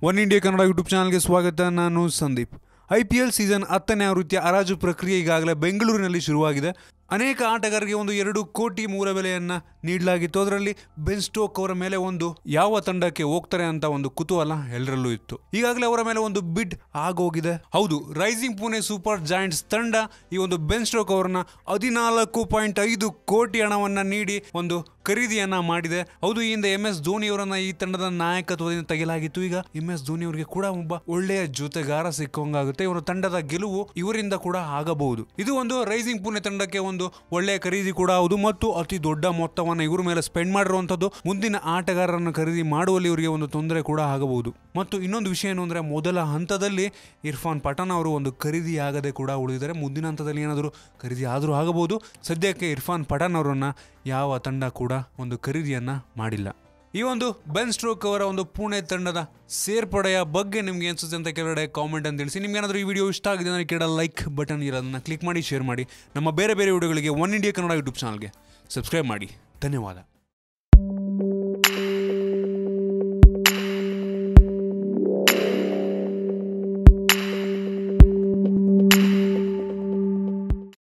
one India Kannada YouTube ಚಾನಲ್ಗೆ ಸ್ವಾಗತ ನಾನು Sandeep I P L season ಹತ್ತನೇ ಆವೃತ್ತಿಯ ಹರಾಜು ಪ್ರಕ್ರಿಯೆ ಈಗಾಗಲೇ ಬೆಂಗಳೂರಿನಲ್ಲಿ ಶುರುವಾಗಿದೆ ಅನೇಕ ಆಟಗಾರರಿಗೆ ಒಂದು ಎರಡು ಕೋಟಿ ಮೂಲ ಬೆಲೆಯನ್ನ ನೀಡಲಾಗಿತ್ತು ಅದರಲ್ಲಿ ಬೆನ್ ಸ್ಟೋಕ್ ಅವರ ಮೇಲೆ ಒಂದು ಯಾವ ತಂಡಕ್ಕೆ ಹೋಗ್ತಾರೆ ಅಂತ ಒಂದು ಕುತೂಹಲ ಎಲ್ಲರಲ್ಲೂ ಇತ್ತು ಈಗಾಗಲೇ ಅವರ ಮೇಲೆ ಒಂದು ಬಿಡ್ ಆಗೋಗಿದೆ ಹೌದು ರೈಸಿಂಗ್ ಪುಣೆ ಸೂಪರ್ ಜಾಯಿಂಟ್ಸ್ ತಂಡ ಈ ಒಂದು ಬೆನ್ ಸ್ಟೋಕ್ ಅವರನ್ನ ಹದಿನಾಲ್ಕು ಪಾಯಿಂಟ್ ಐದು ಕೋಟಿ ಹಣವನ್ನ ನೀಡಿ ಒಂದು ಖರೀದಿಯನ್ನ ಮಾಡಿದೆ ಹೌದು ಈ ಹಿಂದೆ ಎಂ ಎಸ್ ಧೋನಿ ಅವರನ್ನ ಈ ತಂಡದ ನಾಯಕತ್ವದಿಂದ ತೆಗೆಯಲಾಗಿತ್ತು ಈಗ ಎಂ ಎಸ್ ಧೋನಿ ಅವರಿಗೆ ಕೂಡ ಒಬ್ಬ ಒಳ್ಳೆಯ ಜೊತೆಗಾರ ಸಿಕ್ಕಂಗಾಗುತ್ತೆ ಇವರ ತಂಡದ ಗೆಲುವು ಇವರಿಂದ ಕೂಡ ಆಗಬಹುದು ಇದು ಒಂದು ರೈಸಿಂಗ್ ಪುಣೆ ತಂಡಕ್ಕೆ ಒಂದು ಒಳ್ಳೆಯ ಖರೀದಿ ಕೂಡ ಹೌದು ಮತ್ತು ಅತಿ ದೊಡ್ಡ ಮೊತ್ತವನ್ನ ಇವ್ರ ಮೇಲೆ ಸ್ಪೆಂಡ್ ಮಾಡಿರುವಂತದ್ದು ಮುಂದಿನ ಆಟಗಾರರನ್ನು ಖರೀದಿ ಮಾಡುವಲ್ಲಿ ಇವರಿಗೆ ಒಂದು ತೊಂದರೆ ಕೂಡ ಆಗಬಹುದು ಮತ್ತು ಇನ್ನೊಂದು ವಿಷಯ ಏನು ಅಂದ್ರೆ ಮೊದಲ ಹಂತದಲ್ಲಿ ಇರ್ಫಾನ್ ಪಠಾನ್ ಅವರು ಒಂದು ಖರೀದಿ ಆಗದೆ ಕೂಡ ಉಳಿದಿದ್ದಾರೆ ಮುಂದಿನ ಹಂತದಲ್ಲಿ ಏನಾದರೂ ಖರೀದಿ ಆದರೂ ಆಗಬಹುದು ಸದ್ಯಕ್ಕೆ ಇರ್ಫಾನ್ ಪಠಾನ್ ಅವರನ್ನ ಯಾವ ತಂಡ ಕೂಡ ಒಂದು ಖರೀದಿಯನ್ನ ಮಾಡಿಲ್ಲ ಈ ಒಂದು ಬೆನ್ ಸ್ಟ್ರೋಕ್ ಅವರ ಒಂದು ಪುಣೆ ತಂಡದ ಸೇರ್ಪಡೆಯ ಬಗ್ಗೆ ನಿಮ್ಗೆ ಅನ್ಸುತ್ತೆ ಅಂತ ಕೆಳಗಡೆ ಕಾಮೆಂಟ್ ಅಂತ ತಿಳಿಸಿ ನಿಮ್ಗೆ ಏನಾದರೂ ಈ ವಿಡಿಯೋ ಇಷ್ಟ ಆಗಿದೆ ಅಂದರೆ ಕೆಳ ಲೈಕ್ ಬಟನ್ ಇರೋದನ್ನ ಕ್ಲಿಕ್ ಮಾಡಿ ಶೇರ್ ಮಾಡಿ ನಮ್ಮ ಬೇರೆ ಬೇರೆ ವಿಡಿಯೋಗಳಿಗೆ ಒನ್ ಇಂಡಿಯಾ ಕನ್ನಡ ಯೂಟ್ಯೂಬ್ ಚಾನಲ್ಗೆ ಸಬ್ಸ್ಕ್ರೈಬ್ ಮಾಡಿ ಧನ್ಯವಾದ